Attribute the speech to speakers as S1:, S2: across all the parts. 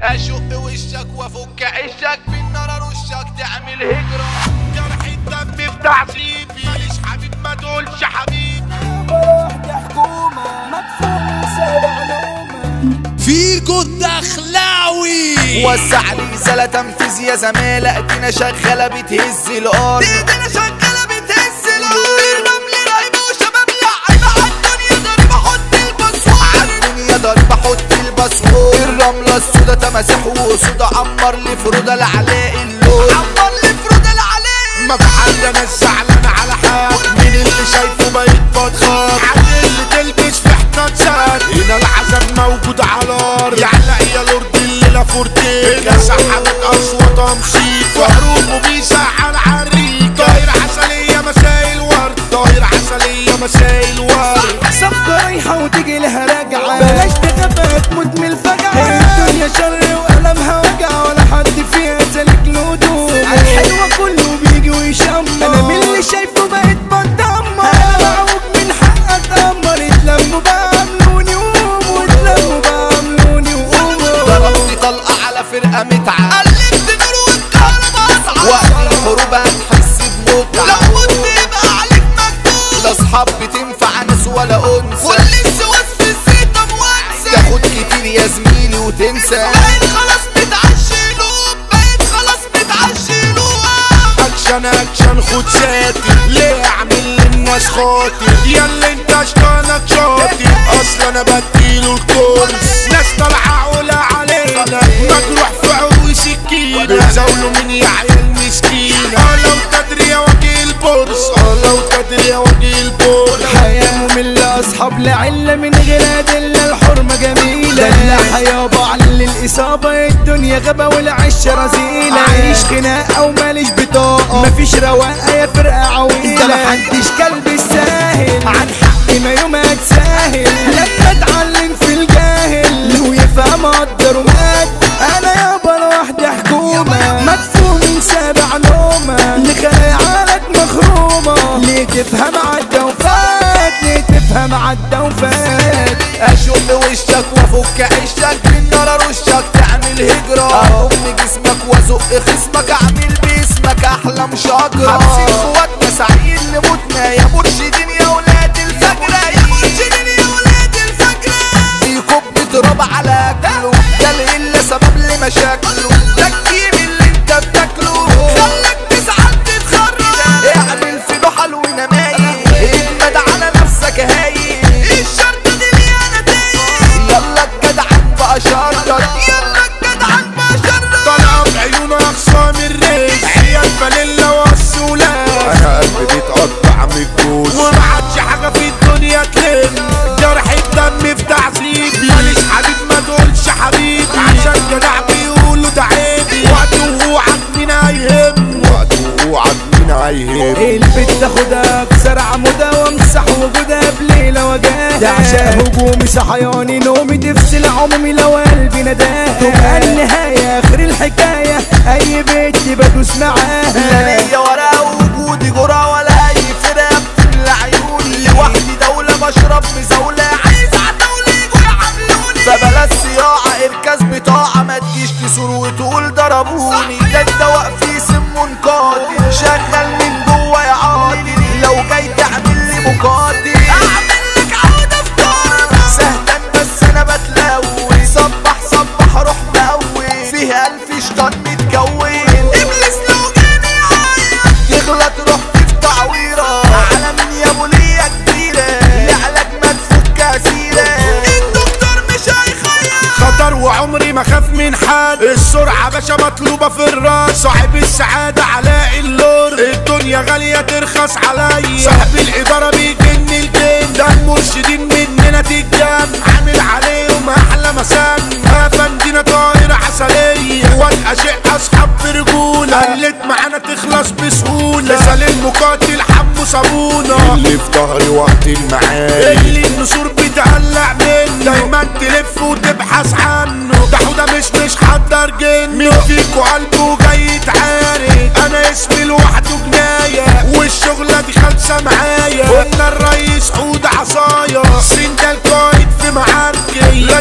S1: اشق وشك وافك عشك بالنار ارشك تعمل هجرة جرح الدم في تعذيبي ماليش حبيب ما تقولش حبيبي
S2: فيكو الدخلاوي
S3: وسع رسالة تنفيذ يا زمالة ادينا شغالة بتهز الارض
S1: ايدينا شغالة بتهز الارض الرمل رايبة وشباب لعيبة عالدنيا ضربة حط البصوار
S3: الدنيا ضربة حط الباسورد الرملة السودا تماسيح وسودا عمر لي فرودة لعلاء اللون
S1: عمر لي فرود العلي
S3: ما في حد انا زعلان على حد مين اللي شايفه بقيت بتخاف عاد اللي تلبس في حتة زاد هنا العذاب موجود على الارض يعلق يا لورد الليلة فورتين هنا سحبت اصوات امشيك وهروب وبيزعل عريك طاير عسلية مسايل ورد طاير عسلية مسايل ورد
S4: صفقة رايحة وتجي لها راجعة بلاش تخاف تموت من الفجعة الدنيا شر وقلمها وجع ولا حد فيها سالك له هدوء الحلوة كله بيجي ويشمر انا من اللي شايفه بقيت بتدمر انا معوج من حق اتأمر اتلموا بقى عملوني وقوموا اتلموا بقى عملوني وقوموا
S3: ضربت طلقة على فرقة متعة
S1: قلبت نور والكهرباء اصعب
S3: وقت الحروب هتحس بمتعة
S1: لو مت يبقى عليك مكتوب
S3: لا اصحاب بتنفع ناس ولا انثى
S1: كل السواس في الزيت موانسة
S3: تاخد كتير يا زميلي وتنسى
S1: بقيت خلاص بتعشي لوب بقيت خلاص بتعشي لوب
S3: اكشن اكشن خد ساتي ليه اعمل للناس خاطر يا اللي انت اشطانك شاطر اصلا انا بديله الكورس ناس طالعه علا علينا مجروح في عروي سكينه بتزاولوا من يا عيال مسكينه اه لو تدري يا وجه البورس اه لو تدري يا وجه البورس
S4: حياة مملة أصحاب لعلة من غير أدلة الحرمة جميلة دلع يابا على الإصابة الدنيا غابة والعشة رزيلة عايش خناقة وماليش بطاقة مفيش رواقة يا فرقة عويلة محدش كلب الساهل عن حقي ما يوم هتساهل لما اتعلم في الجاهل لو يفهم قدر ومات أنا يابا لوحدي حكومة مدفون من سابع نومة اللي خيالك مخرومة ليه تفهم عدى وفات ليه تفهم عدى وفات
S3: اشق وشك وافك عشك بالنار ارشك تعمل هجرة اضم جسمك وازق خصمك اعمل باسمك احلى مشاجرة حابسين قواتنا سعيد لموتنا يا مرشدين يا ولاد الفجرة يا مرشدين يا ولاد الفجرة بيكب تراب على اكله ده القلة سبب لمشاكله ده الكيم اللي انت بتاكله خلك تزعل تتخرج اعمل في له حلو نمايل اجمد على نفسك هايل
S1: الشرطة دي ليه انا تايه
S3: يلا الجدعان بقى شرطك
S1: يلا الجدعان بشرة
S3: طالعة في عيونه أخصام الريس عيال فانيلا والسولات أنا قلبي بيتقطع من الجوز وما عادش حاجة في الدنيا تلم جرح الدم في تعذيبي ماليش حبيب ما تقولش حبيبي عشان جدع بيقولوا ده عيبي وقت وقوعك مين هيهم وقت وقوعك مين هيهم
S4: البت تاخدها اكسر عمودها وامسح وجودها بليلة وجاها تعشق هجومي صحياني نومي تفصل عمومي لو قلبي نداها تبقى النهاية اخر الحكاية اي بنت بدوس
S3: لا
S4: معاها
S3: ليا ورا وجودي جرى ولا اي فرقه بتملى عيوني لوحدي دوله بشرب مزاوله عايز عتاولة يجوا يعاملوني فبلاش صياعه اركاز بطاعه ما تجيش تسور وتقول ضربوني ده الدواء فيه سم قاتل شغل من جوه يا عاطل لو جاي تعمل لي مقاتل اعمل لك عوده في طارنا سهلا بس انا بتلوي صبح صبح روح مقوي فيها الف شيطان متكون ابليس لو جاني عايز يغلط رحت في تعويرة على من يا ابو ليا كبيرة لعلك ما تفك اسيرة الدكتور مش هيخير خطر وعمري ما خاف من حد السرعة باشا مطلوبة في الراس صاحب السعادة علاء اللور الدنيا غالية ترخص عليا صاحب الإدارة بيجن الجن ده المرشدين مننا تتجن عامل عليهم أحلى مسان أفندينا طايرة عسلية وأبقى شيء أصحاب برجولة قلت معانا تخلص بسهولة مثال المقاتل حمو صابونة اللي في ظهري وقت المعارك اللي النسور بتقلع منه دايما تلف وتبحث عنه ده حوده مش مش حضر جن مين فيكو قلبه جاي يتعارك انا اسمي لوحده جناية والشغلة دي خالصة معايا قلنا الريس عود عصايا سين ده القايد في معاركي لا تقول لي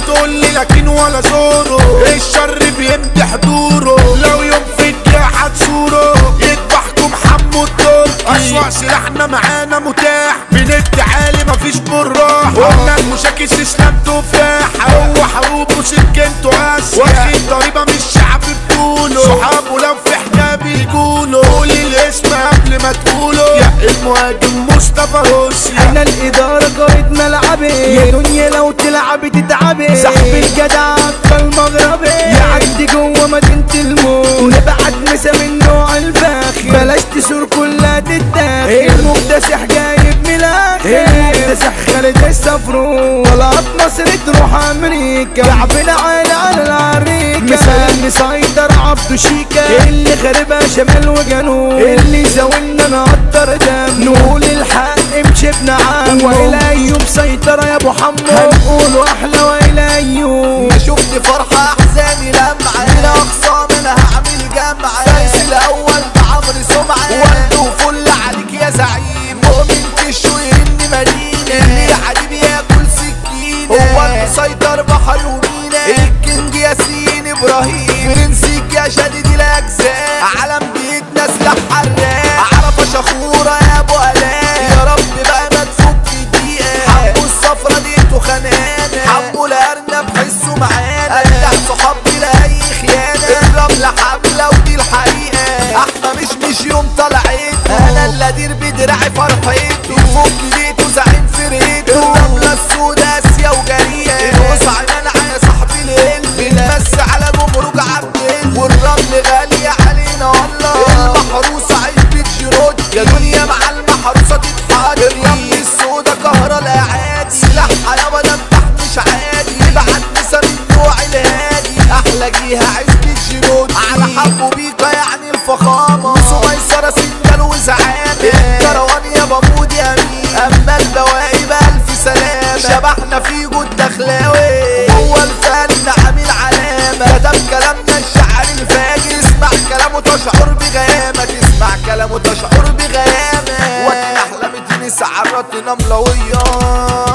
S3: لكن ولا زوره الشر بيمدح حضوره لو يوم في الجاحة تزوره يذبحكم حمو التركي أسوأ سلاحنا معانا متاح من التعالي مفيش بالراحة قلنا المشاكس اسلام تفاح هو حروبه سكنته اسيا واخد ضريبة من الشعب بطوله صحابه لو في حكاية بيقولوا قول الاسم قبل ما تقوله يا المهاجم مصطفى روسيا
S4: احنا الاداره قائد ملعبي يا دنيا لو تلعبي تتعبي سحب الجدع اكتر مغربي يعدي جوه مدينه الموت نبعت مسا من نوع الفاخر بلاش تسور كلها تتاخد المكتسح جايب ملاك المكتسح خالد السفرو طلعت مصر تروح امريكا لعبنا عالي على العريكه مثال مسيطر عبده شيكا اللي خاربها شمال وجنوب اللي زاولنا نقدر دم نقول الحق امشي بنعم والى ايوب سيطرة يا ابو حمو هنقول احلى والى ايوب
S3: ما شفت فرحة احزاني لمعة الى اقصى منها هعمل جمعة فارس الاول بعمر سمعة وانتو فل عليك يا زعيم مؤمن تشو اني مدينة اللي يا حبيبي ياكل سكينة هو المسيطر بحر ومينا الكينج ياسين ابراهيم برنسيك يا شديد الاجزاء علم بيتنا سلاح حراق عرفة شخورة يا ابو الاء يا رب بقى ما تفك دقيقة حبوا الصفرة ديتو خنانة حبوا الارنب حسوا معانا اجدع صحاب بلا اي خيانة الرملة حملة ودي الحقيقة احنا مش مش يوم طلعته انا اللي ادير بدراعي فرحته يفك بيته زعيم فرقته الرملة السودا اسيا وجريئة القص عينانا يا صاحبي الهل بنمس على جمرك عبد والرمل غالية علينا والله المحروسة عزبة جيروت يا دنيا مع المحروسة تتحط الرمل السودا كهرة الاعادي سلاحها يابا ده انت مش عادي يبعت نسا من نوع الهادي احلى جيها عزبة جيروت على حبه بيكا يعني الفخامة نسو ميسرة سنجل وزعامة الكروان يا بمود يا مين اما البواقي بألف سلامة شبحنا في جود دخلاوي هو الفن عامل علامة كتب كلامنا الشعر الفاجر اسمع كلامه تشعر بغيامة تسمع كلامه تشعر بغيامة وقت احلام تنسى عرات نملوية